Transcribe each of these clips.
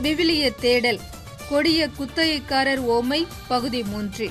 விவிலிய தேடல் கொடிய குத்தகைக்காரர் ஓமை பகுதி மூன்று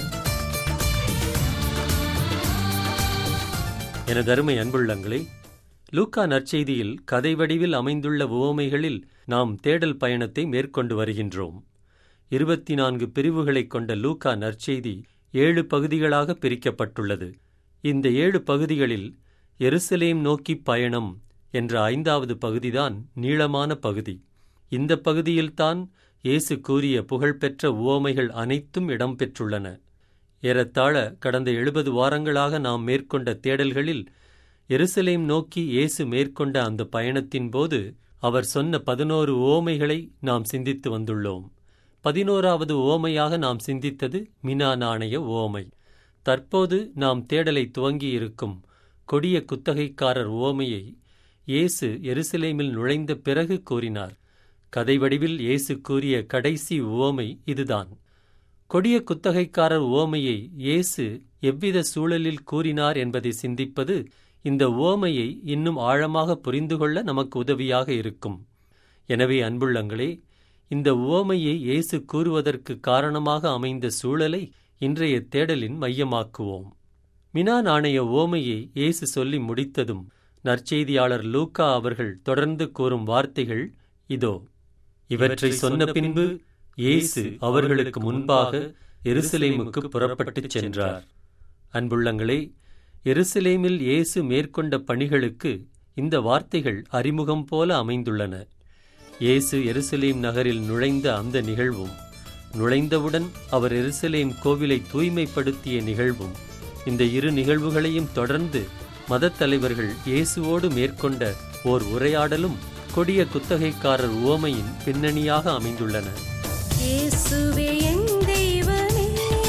எனதருமை அன்புள்ளங்களே லூக்கா நற்செய்தியில் கதை வடிவில் அமைந்துள்ள உவமைகளில் நாம் தேடல் பயணத்தை மேற்கொண்டு வருகின்றோம் இருபத்தி நான்கு பிரிவுகளைக் கொண்ட லூக்கா நற்செய்தி ஏழு பகுதிகளாக பிரிக்கப்பட்டுள்ளது இந்த ஏழு பகுதிகளில் எருசலேம் நோக்கி பயணம் என்ற ஐந்தாவது பகுதிதான் நீளமான பகுதி இந்த பகுதியில்தான் இயேசு கூறிய புகழ்பெற்ற உவமைகள் அனைத்தும் இடம்பெற்றுள்ளன ஏறத்தாழ கடந்த எழுபது வாரங்களாக நாம் மேற்கொண்ட தேடல்களில் எருசலேம் நோக்கி இயேசு மேற்கொண்ட அந்த பயணத்தின் போது அவர் சொன்ன பதினோரு ஓமைகளை நாம் சிந்தித்து வந்துள்ளோம் பதினோராவது ஓமையாக நாம் சிந்தித்தது மினா நாணய ஓமை தற்போது நாம் தேடலை துவங்கியிருக்கும் கொடிய குத்தகைக்காரர் ஓமையை இயேசு எருசலேமில் நுழைந்த பிறகு கூறினார் கதை வடிவில் இயேசு கூறிய கடைசி உவமை இதுதான் கொடிய குத்தகைக்காரர் உவமையை இயேசு எவ்வித சூழலில் கூறினார் என்பதை சிந்திப்பது இந்த உவமையை இன்னும் ஆழமாக புரிந்து கொள்ள நமக்கு உதவியாக இருக்கும் எனவே அன்புள்ளங்களே இந்த உவமையை இயேசு கூறுவதற்கு காரணமாக அமைந்த சூழலை இன்றைய தேடலின் மையமாக்குவோம் மினா நாணய ஓமையை இயேசு சொல்லி முடித்ததும் நற்செய்தியாளர் லூக்கா அவர்கள் தொடர்ந்து கூறும் வார்த்தைகள் இதோ இவற்றை சொன்ன பின்பு இயேசு அவர்களுக்கு முன்பாக எருசலேமுக்கு புறப்பட்டுச் சென்றார் அன்புள்ளங்களே எருசலேமில் இயேசு மேற்கொண்ட பணிகளுக்கு இந்த வார்த்தைகள் அறிமுகம் போல அமைந்துள்ளன இயேசு எருசலேம் நகரில் நுழைந்த அந்த நிகழ்வும் நுழைந்தவுடன் அவர் எருசலேம் கோவிலை தூய்மைப்படுத்திய நிகழ்வும் இந்த இரு நிகழ்வுகளையும் தொடர்ந்து மதத் தலைவர்கள் இயேசுவோடு மேற்கொண்ட ஓர் உரையாடலும் கொடிய குத்தகைக்காரர் உவமையின் பின்னணியாக அமைந்துள்ளன இயேசுவே என் தெய்வமே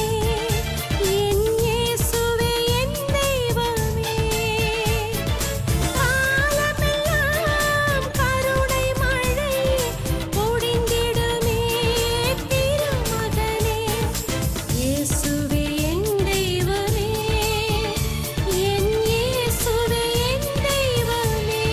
என் இயேசுவே என் தெய்வமே காலமெல்லாம் கருணை மழை பொழிந்திடுமே திருமகனே இயேசுவே என் தெய்வமே என் இயேசுவே என் தெய்வமே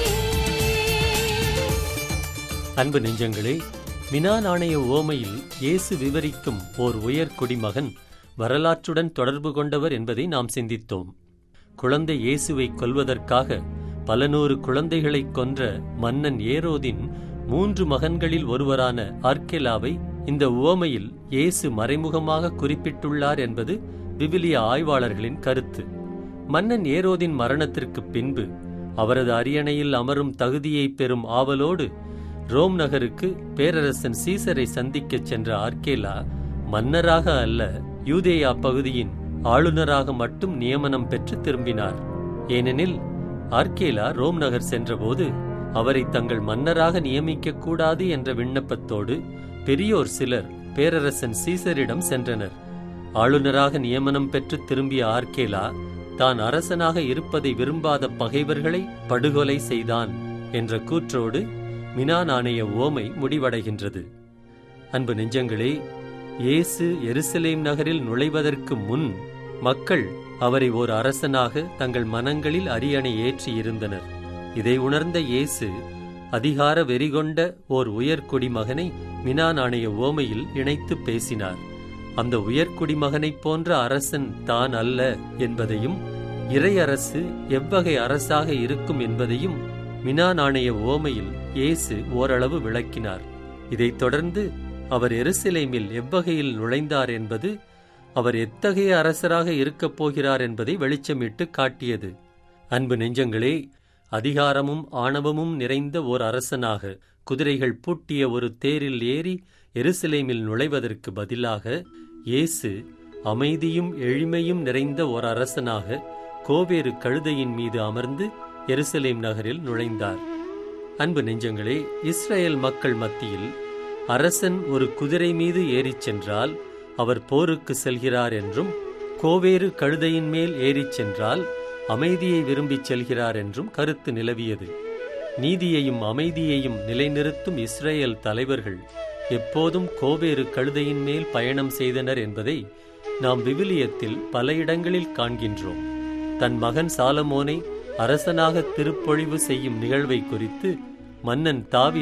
அன்பு நெஞ்சங்களே மினா நாணய ஓமையில் இயேசு விவரிக்கும் ஓர் உயர் குடிமகன் வரலாற்றுடன் தொடர்பு கொண்டவர் என்பதை நாம் சிந்தித்தோம் குழந்தை இயேசுவை கொல்வதற்காக பல நூறு குழந்தைகளைக் கொன்ற மன்னன் ஏரோதின் மூன்று மகன்களில் ஒருவரான ஆர்கெலாவை இந்த உவமையில் இயேசு மறைமுகமாக குறிப்பிட்டுள்ளார் என்பது விவிலிய ஆய்வாளர்களின் கருத்து மன்னன் ஏரோதின் மரணத்திற்குப் பின்பு அவரது அரியணையில் அமரும் தகுதியை பெறும் ஆவலோடு ரோம் நகருக்கு பேரரசன் சீசரை சந்திக்கச் சென்ற ஆர்கேலா மன்னராக அல்ல யூதேயா பகுதியின் ஆளுநராக மட்டும் நியமனம் பெற்று திரும்பினார் ஏனெனில் ஆர்கேலா ரோம் நகர் சென்றபோது அவரை தங்கள் மன்னராக நியமிக்கக் கூடாது என்ற விண்ணப்பத்தோடு பெரியோர் சிலர் பேரரசன் சீசரிடம் சென்றனர் ஆளுநராக நியமனம் பெற்று திரும்பிய ஆர்கேலா தான் அரசனாக இருப்பதை விரும்பாத பகைவர்களை படுகொலை செய்தான் என்ற கூற்றோடு மினா நாணய ஓமை முடிவடைகின்றது அன்பு நெஞ்சங்களே இயேசு எருசலேம் நகரில் நுழைவதற்கு முன் மக்கள் அவரை ஓர் அரசனாக தங்கள் மனங்களில் அரியணை ஏற்றி இருந்தனர் இதை உணர்ந்த இயேசு அதிகார வெறிகொண்ட ஓர் உயர்குடிமகனை மினா நாணய ஓமையில் இணைத்து பேசினார் அந்த உயர்குடிமகனைப் போன்ற அரசன் தான் அல்ல என்பதையும் இறையரசு எவ்வகை அரசாக இருக்கும் என்பதையும் மினா நாணய ஓமையில் இயேசு ஓரளவு விளக்கினார் இதைத் தொடர்ந்து அவர் எருசலேமில் எவ்வகையில் நுழைந்தார் என்பது அவர் எத்தகைய அரசராக இருக்கப் போகிறார் என்பதை வெளிச்சமிட்டு காட்டியது அன்பு நெஞ்சங்களே அதிகாரமும் ஆணவமும் நிறைந்த ஓர் அரசனாக குதிரைகள் பூட்டிய ஒரு தேரில் ஏறி எருசலேமில் நுழைவதற்கு பதிலாக இயேசு அமைதியும் எளிமையும் நிறைந்த ஒரு அரசனாக கோவேறு கழுதையின் மீது அமர்ந்து எருசலேம் நகரில் நுழைந்தார் அன்பு நெஞ்சங்களே இஸ்ரேல் மக்கள் மத்தியில் அரசன் ஒரு குதிரை மீது ஏறிச் சென்றால் அவர் போருக்கு செல்கிறார் என்றும் கோவேறு கழுதையின் மேல் ஏறிச் சென்றால் அமைதியை விரும்பிச் செல்கிறார் என்றும் கருத்து நிலவியது நீதியையும் அமைதியையும் நிலைநிறுத்தும் இஸ்ரேல் தலைவர்கள் எப்போதும் கோவேறு கழுதையின் மேல் பயணம் செய்தனர் என்பதை நாம் விவிலியத்தில் பல இடங்களில் காண்கின்றோம் தன் மகன் சாலமோனை அரசனாக திருப்பொழிவு செய்யும் நிகழ்வை குறித்து மன்னன் தாவீது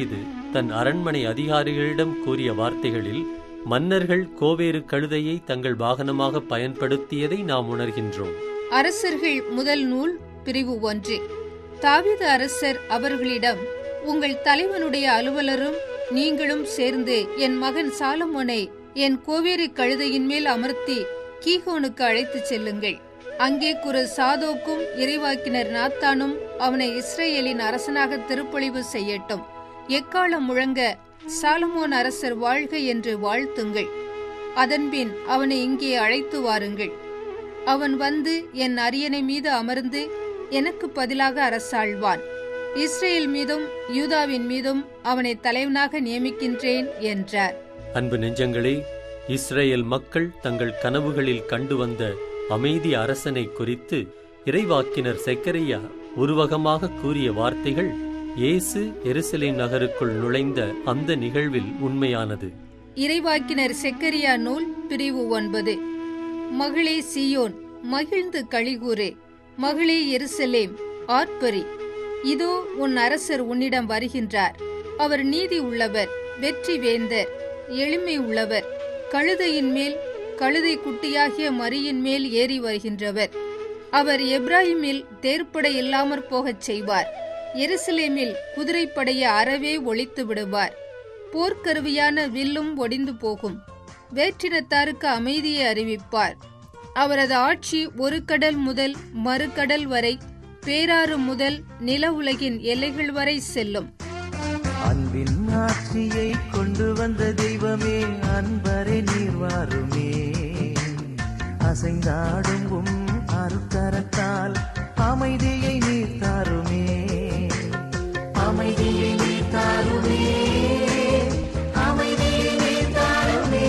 தன் அரண்மனை அதிகாரிகளிடம் கூறிய வார்த்தைகளில் மன்னர்கள் கோவேறு கழுதையை தங்கள் வாகனமாக பயன்படுத்தியதை நாம் உணர்கின்றோம் அரசர்கள் முதல் நூல் பிரிவு ஒன்று தாவீது அரசர் அவர்களிடம் உங்கள் தலைவனுடைய அலுவலரும் நீங்களும் சேர்ந்து என் மகன் சாலமோனை என் கோவேரி கழுதையின் மேல் அமர்த்தி கீகோனுக்கு அழைத்துச் செல்லுங்கள் அங்கே குரு சாதோக்கும் இறைவாக்கினர் நாத்தானும் அவனை இஸ்ரேலின் அரசனாக திருப்பொழிவு செய்யட்டும் எக்காலம் முழங்க சாலமோன் அரசர் வாழ்க என்று வாழ்த்துங்கள் அதன்பின் அவனை இங்கே அழைத்து வாருங்கள் அவன் வந்து என் அரியணை மீது அமர்ந்து எனக்கு பதிலாக அரசாழ்வான் இஸ்ரேல் மீதும் யூதாவின் மீதும் அவனை தலைவனாக நியமிக்கின்றேன் என்றார் அன்பு நெஞ்சங்களே இஸ்ரேல் மக்கள் தங்கள் கனவுகளில் கண்டு வந்த அமைதி அரசனை குறித்து இறைவாக்கினர் செக்கரையா உருவகமாக கூறிய வார்த்தைகள் இயேசு எருசலேம் நகருக்குள் நுழைந்த அந்த நிகழ்வில் உண்மையானது இறைவாக்கினர் செக்கரியா நூல் பிரிவு ஒன்பது மகளே சியோன் மகிழ்ந்து களிகூறு மகளே எருசலேம் ஆர்ப்பரி இதோ உன் அரசர் உன்னிடம் வருகின்றார் அவர் நீதி உள்ளவர் வெற்றி வேந்தர் எளிமை உள்ளவர் கழுதையின் மேல் கழுதை குட்டியாகிய மரியின் மேல் ஏறி வருகின்றவர் அவர் எப்ராஹிமில் தேர்ப்படை இல்லாமற் போகச் செய்வார் எருசலேமில் குதிரைப்படையை அறவே ஒழித்து விடுவார் போர்க்கருவியான வில்லும் ஒடிந்து போகும் வேற்றினத்தாருக்கு அமைதியை அறிவிப்பார் அவரது ஆட்சி ஒரு கடல் முதல் மறுகடல் வரை பேராறு முதல் நில உலகின் எல்லைகள் வரை செல்லும் அன்பின் ஆட்சியை கொண்டு வந்த தெய்வமே அன்பரே நீர் வாருமே அசைந்தாடும் உம் அருக்கரத்தால் அமைதியை நீர் தாருமே அமைதியை நீர் தாருமே அமைதியை நீர் தாருமே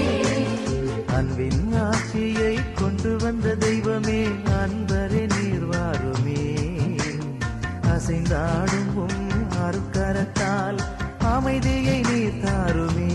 அன்பின் ஆட்சியை கொண்டு வந்த தெய்வமே அன்பரே நீர் வாருமே அசைந்தாடும் உம் அருக்கரத்தால் அமைதியை நீர் தாருமே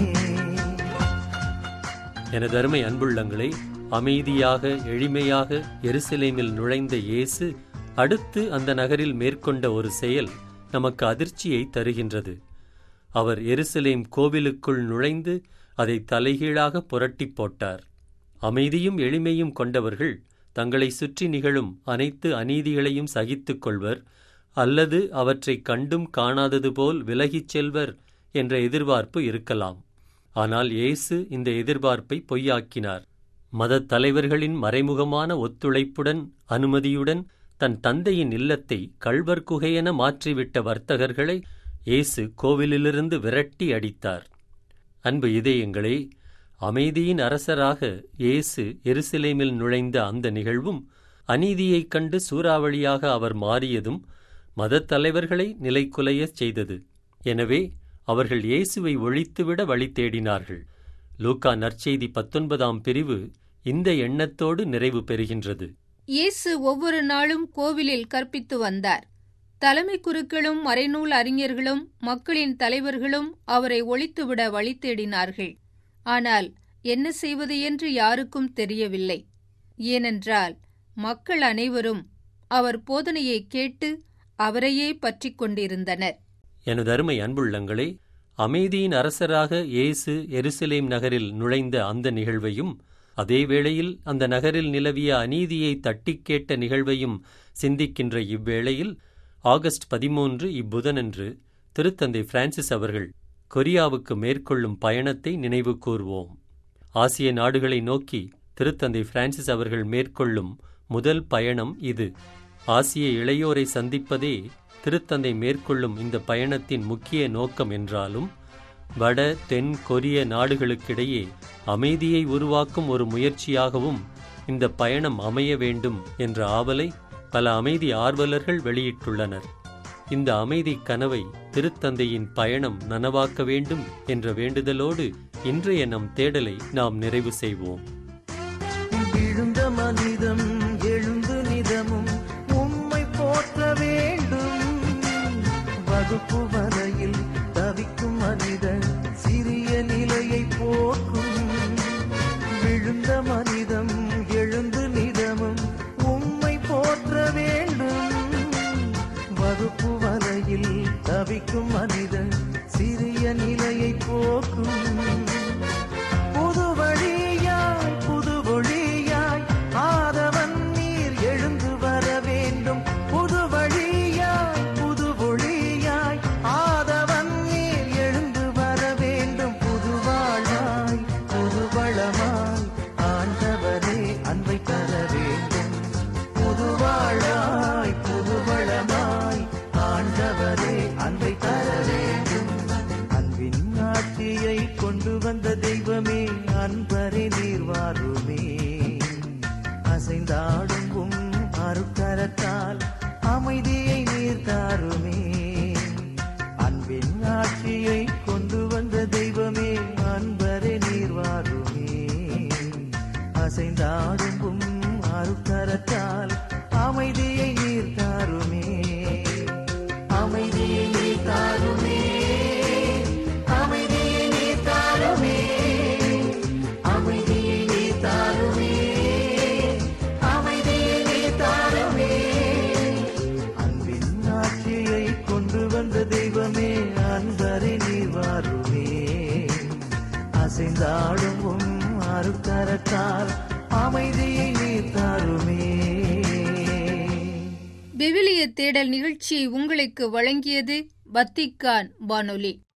எனது அருமை அன்புள்ளங்களே அமைதியாக எளிமையாக எருசலேமில் நுழைந்த இயேசு அடுத்து அந்த நகரில் மேற்கொண்ட ஒரு செயல் நமக்கு அதிர்ச்சியை தருகின்றது அவர் எருசலேம் கோவிலுக்குள் நுழைந்து அதை தலைகீழாக புரட்டிப் போட்டார் அமைதியும் எளிமையும் கொண்டவர்கள் தங்களை சுற்றி நிகழும் அனைத்து அநீதிகளையும் சகித்துக் கொள்வர் அல்லது அவற்றைக் கண்டும் காணாதது போல் விலகிச் செல்வர் என்ற எதிர்பார்ப்பு இருக்கலாம் ஆனால் இயேசு இந்த எதிர்பார்ப்பை பொய்யாக்கினார் மதத் தலைவர்களின் மறைமுகமான ஒத்துழைப்புடன் அனுமதியுடன் தன் தந்தையின் இல்லத்தை கள்வர் குகையென மாற்றிவிட்ட வர்த்தகர்களை இயேசு கோவிலிலிருந்து விரட்டி அடித்தார் அன்பு இதயங்களே அமைதியின் அரசராக இயேசு எருசலேமில் நுழைந்த அந்த நிகழ்வும் அநீதியைக் கண்டு சூறாவளியாக அவர் மாறியதும் மதத் தலைவர்களை நிலைக்குலையச் செய்தது எனவே அவர்கள் இயேசுவை ஒழித்துவிட வழி தேடினார்கள் லூக்கா நற்செய்தி பத்தொன்பதாம் பிரிவு இந்த எண்ணத்தோடு நிறைவு பெறுகின்றது இயேசு ஒவ்வொரு நாளும் கோவிலில் கற்பித்து வந்தார் தலைமை குருக்களும் மறைநூல் அறிஞர்களும் மக்களின் தலைவர்களும் அவரை ஒழித்துவிட வழி தேடினார்கள் ஆனால் என்ன செய்வது என்று யாருக்கும் தெரியவில்லை ஏனென்றால் மக்கள் அனைவரும் அவர் போதனையை கேட்டு அவரையே பற்றிக் கொண்டிருந்தனர் எனது அருமை அன்புள்ளங்களே அமைதியின் அரசராக இயேசு எருசலேம் நகரில் நுழைந்த அந்த நிகழ்வையும் அதே வேளையில் அந்த நகரில் நிலவிய அநீதியை தட்டிக் கேட்ட நிகழ்வையும் சிந்திக்கின்ற இவ்வேளையில் ஆகஸ்ட் பதிமூன்று இப்புதனன்று திருத்தந்தை பிரான்சிஸ் அவர்கள் கொரியாவுக்கு மேற்கொள்ளும் பயணத்தை நினைவு கூர்வோம் ஆசிய நாடுகளை நோக்கி திருத்தந்தை பிரான்சிஸ் அவர்கள் மேற்கொள்ளும் முதல் பயணம் இது ஆசிய இளையோரை சந்திப்பதே திருத்தந்தை மேற்கொள்ளும் இந்த பயணத்தின் முக்கிய நோக்கம் என்றாலும் வட தென் கொரிய நாடுகளுக்கிடையே அமைதியை உருவாக்கும் ஒரு முயற்சியாகவும் இந்த பயணம் அமைய வேண்டும் என்ற ஆவலை பல அமைதி ஆர்வலர்கள் வெளியிட்டுள்ளனர் இந்த அமைதி கனவை திருத்தந்தையின் பயணம் நனவாக்க வேண்டும் என்ற வேண்டுதலோடு இன்றைய நம் தேடலை நாம் நிறைவு செய்வோம் விழுந்த மனிதம் எழுந்து நிதமும் உம்மை போற்ற வேண்டும் வகுப்பு வலையில் தவிக்கும் மனிதன் சிறிய நிலையை போக்கும் விழுந்த மனிதம் எழுந்து நிதமும் உம்மை போற்ற வேண்டும் வகுப்பு வலையில் வலையில் தவிக்கும் மனிதன் சிறிய நிலையை போக்கும் புது வழியாய் புது ஒளியாய் ஆதவன் நீர் எழுந்து வர வேண்டும் புது வழியாய் புது ஒளியாய் ஆதவன் நீர் எழுந்து வர வேண்டும் புது வாழ்வாய் புது வளமாய் ஆண்டவரே அன்பை தர வேண்டும் புது வாழ்வாய் புது வளமாய் ஆண்டவரே அன்பை தர வேண்டும் அன்பின் ஆட்சியை கொண்டு வந்த தெய்வமே அன்பரே நீர் வாருமே அசைந்தாடும் உம் அருக்கரத்தால் அமைதியை நீர் தாருமே அன்பின் ஆட்சியை கொண்டு வந்த தெய்வமே அன்பரே நீர் வாருமே அசைந்தாடும் உம் அருக்கரத்தால் அமைதியை நீர் தாருமே அமைதியை நீர் தாருமே அமைதியை நீர் தாருமே அமைதியை நீர் தாருமே அமைதியை நீர் தாருமே அன்பின் ஆட்சியை கொண்டு வந்த தெய்வமே அன்பரை நீர் வாருமே அசைந்தாடும் உம் அருக்கரத்தால் அமைதியை நீர் தாருமே விவிலிய தேடல் நிகழ்ச்சியை உங்களுக்கு வழங்கியது வத்திக்கான் வானொலி